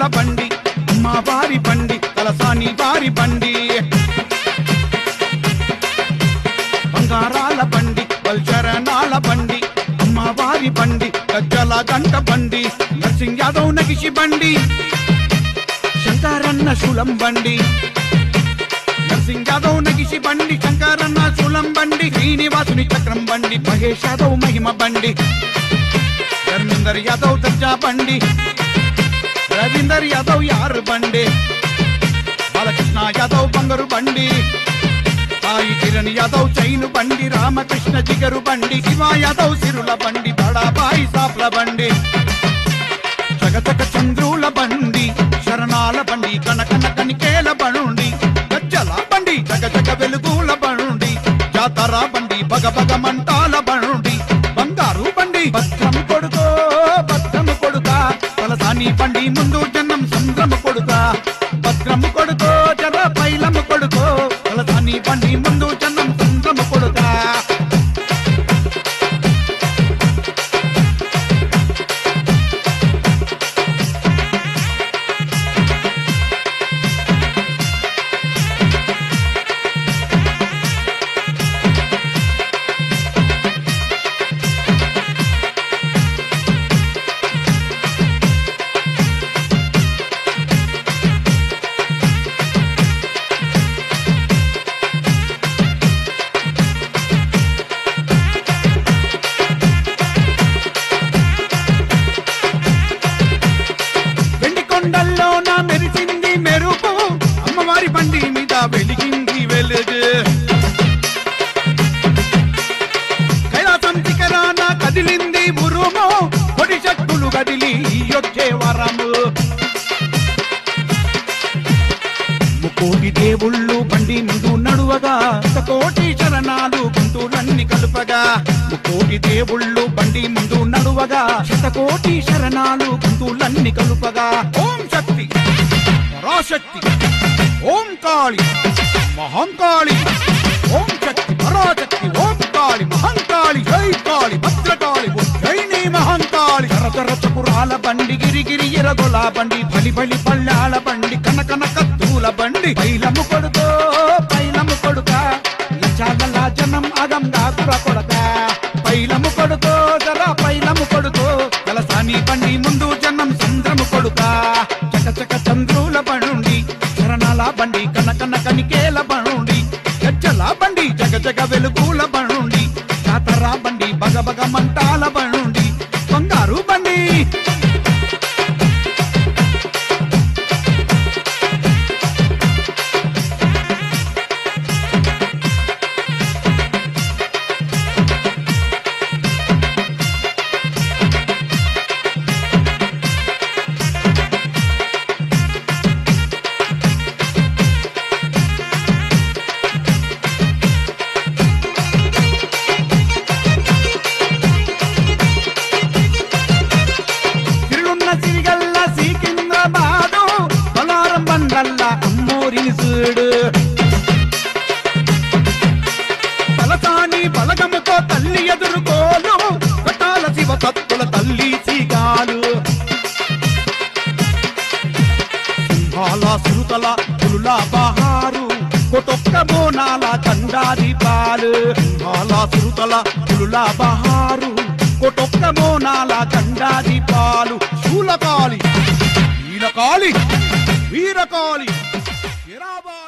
శరణాల బండి అమ్మ వారి బండి కలసాని వారి బండి బంగారాల బండి వల్చరణాల బండి అమ్మ వారి బండి గజ్జల గంట బండి నర్సింగ్ యాదవ్ నగిషి బండి శంకరన్న శూలం బండి నర్సింగ్ యాదవ్ నగిషి బండి శంకరన్న శూలం బండి శ్రీనివాసుని చక్రం బండి మహేష్ యాదవ్ మహిమ బండి ధర్మేందర్ యాదవ్ దర్జా బండి రవీందర్ యాదవ్ యార్ బండి బాలకృష్ణ యాదవ్ బంగారు బండి సాయి కిరణ్ యాదవ్ చైను బండి రామకృష్ణ జిగరు బండి శివ యాదవ్ సిరుల బండి బడాబాయి సాప్ల బండి జగతక చంద్రుల బండి శరణాల బండి కనకన కనికేల బండి గజ్జల బండి జగ జగ వెలుగుల బండి జాతర బండి బగ బగ మంటాల బండి బంగారు బండి భద్రం కొడుకో భద్రం కొడుక తలసాని బండి ముందు జన్నం సంద్రము కొడుక భద్రం కొడుకో జర పైలం కొడుకో తలసాని బండి ముందు జన్నం సంద్రము కొడుక వెండి కొండల్లో నా మెరిసింది మెరుపు అమ్మవారి బండి మీద వెలిగింది వెలుగు కైలాసం శిఖరాన కదిలింది ఉరుము కొడి శక్తులు కదిలి వచ్చే వరము ముకోటి దేవుళ్ళు బండి ముందు నడువగా కోటి శరణాలు గుంటూరన్ని కలుపగా ముకోటి దేవుళ్ళు బండి ముందు నడువగా శతకోటి శరణాలు గుంటూలన్ని కలుపగా ఓం శక్తి పరాశక్తి ఓం కాళి మహంకాళి ఓం శక్తి పరాశక్తి ఓం కాళి మహంకాళి జై కాళి భద్రకాళి ఓం జై నీ మహంకాళి తరతర చపురాల బండి గిరిగిరి ఎరగొల బండి బలి బలి పళ్ళాల బండి కనకన కత్తుల బండి పైలము కొడుకో పైలము కొడుక లచాల జనం అగం దాకుర కొడక పైలము కొడుకో జర పైలము కొడుకో కలసాని బండి ముందు జనం సంద్రము కొడుక చక చక చంద్రుల బండి శరణాల బండి కనకన కనికేల బండి గజ్జల బండి జగ జగ వెలుగుల బండి జాతర బండి బగ బగ మంటాల బండి బంగారు బండి తిరులున్న సిరిగల్ల సీకింద్రబాదు బలారం బండల్ల అమ్మోరి సూడు తలసాని బలగముతో తల్లి ఎదుర్కోలు కటాల శివ తత్తుల తల్లి సీగాలు సింహాల సురుతల పులుల బహారు కొటొక్క బోనాల చండాది పాలు సింహాల సురుతల పులుల బహారు కొటొక్క బోనాల చండాది పాలు శూలకాలి వీరకాలి వీరకాలి శిరాబాలి